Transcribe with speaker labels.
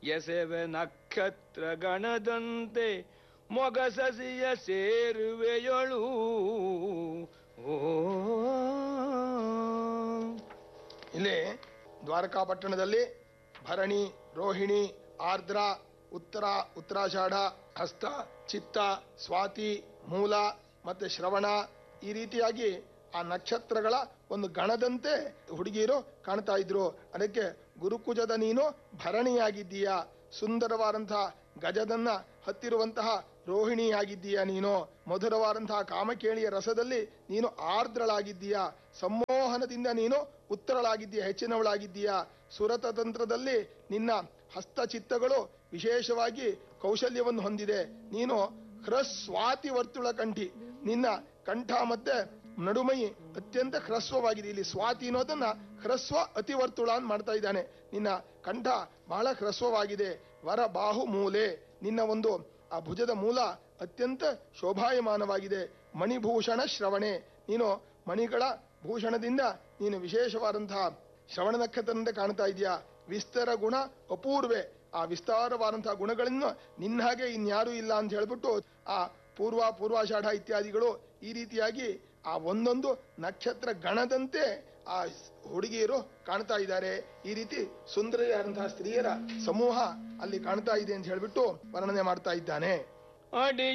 Speaker 1: ಎಸೆವೆ ನಕ್ಷತ್ರ ಗಣದಂತೆ ಮೊಗಸಸಿಯ ಸೇರುವೆಯೊಳು ಓ
Speaker 2: ಇಲ್ಲಿ ದ್ವಾರಕಾಪಟ್ಟಣದಲ್ಲಿ ಭರಣಿ ರೋಹಿಣಿ ಆರ್ದ್ರ ಉತ್ತರ ಉತ್ತರಾಷಾಢ ಹಸ್ತ ಚಿತ್ತ ಸ್ವಾತಿ ಮೂಲ ಮತ್ತೆ ಶ್ರವಣ ಈ ರೀತಿಯಾಗಿ ಆ ನಕ್ಷತ್ರಗಳ ಒಂದು ಗಣದಂತೆ ಹುಡುಗಿಯರು ಕಾಣ್ತಾ ಇದ್ರು ಅದಕ್ಕೆ ಗುರುಕುಜದ ನೀನು ಭರಣಿಯಾಗಿದ್ದೀಯಾ ಸುಂದರವಾದಂತಹ ಗಜದನ್ನ ಹತ್ತಿರುವಂತಹ ರೋಹಿಣಿಯಾಗಿದ್ದೀಯ ನೀನು ಮಧುರವಾದಂತಹ ಕಾಮಕೇಳಿಯ ರಸದಲ್ಲಿ ನೀನು ಆರ್ದ್ರಳಾಗಿದ್ದೀಯಾ ಸಂಮೋಹನದಿಂದ ನೀನು ಉತ್ತರಳಾಗಿದ್ದೀಯ ಹೆಚ್ಚಿನವಳಾಗಿದ್ದೀಯಾ ಸುರತ ತಂತ್ರದಲ್ಲಿ ನಿನ್ನ ಹಸ್ತಚಿತ್ತಗಳು ವಿಶೇಷವಾಗಿ ಕೌಶಲ್ಯವನ್ನು ಹೊಂದಿದೆ ನೀನು ಹ್ರಸ್ವಾತಿ ವರ್ತುಳ ಕಂಠಿ ನಿನ್ನ ಕಂಠ ಮತ್ತೆ ನಡುಮೈ ಅತ್ಯಂತ ಹ್ರಸ್ವವಾಗಿದೆ ಇಲ್ಲಿ ಸ್ವಾತಿ ಅನ್ನೋದನ್ನ ಹ್ರಸ್ವ ಅತಿವರ್ತುಳ ಅಂತ ಮಾಡ್ತಾ ಇದ್ದಾನೆ ನಿನ್ನ ಕಂಠ ಬಹಳ ಹ್ರಸ್ವವಾಗಿದೆ ವರ ಬಾಹು ಮೂಲೆ ನಿನ್ನ ಒಂದು ಆ ಭುಜದ ಮೂಲ ಅತ್ಯಂತ ಶೋಭಾಯಮಾನವಾಗಿದೆ ಮಣಿಭೂಷಣ ಶ್ರವಣೆ ನೀನು ಮಣಿಗಳ ಭೂಷಣದಿಂದ ನೀನು ವಿಶೇಷವಾದಂತಹ ಶ್ರವಣ ನಕ್ಷತ್ರದಿಂದ ಕಾಣ್ತಾ ಇದೆಯಾ ವಿಸ್ತರ ಗುಣ ಅಪೂರ್ವೆ ಆ ವಿಸ್ತಾರವಾದಂತಹ ಗುಣಗಳನ್ನು ನಿನ್ನ ಹಾಗೆ ಇನ್ಯಾರೂ ಇಲ್ಲ ಅಂತ ಹೇಳ್ಬಿಟ್ಟು ಆ ಪೂರ್ವ ಪೂರ್ವಾಷಾಢ ಇತ್ಯಾದಿಗಳು ಈ ರೀತಿಯಾಗಿ ಆ ಒಂದೊಂದು ನಕ್ಷತ್ರ ಗಣದಂತೆ ಆ ಹುಡುಗಿಯರು ಕಾಣ್ತಾ ಇದ್ದಾರೆ ಈ ರೀತಿ ಸುಂದರಿಯಾದಂತಹ ಸ್ತ್ರೀಯರ ಸಮೂಹ ಅಲ್ಲಿ ಕಾಣ್ತಾ ಇದೆ ಅಂತ ಹೇಳ್ಬಿಟ್ಟು ವರ್ಣನೆ ಮಾಡ್ತಾ ಇದ್ದಾನೆ
Speaker 1: ಅಡಿ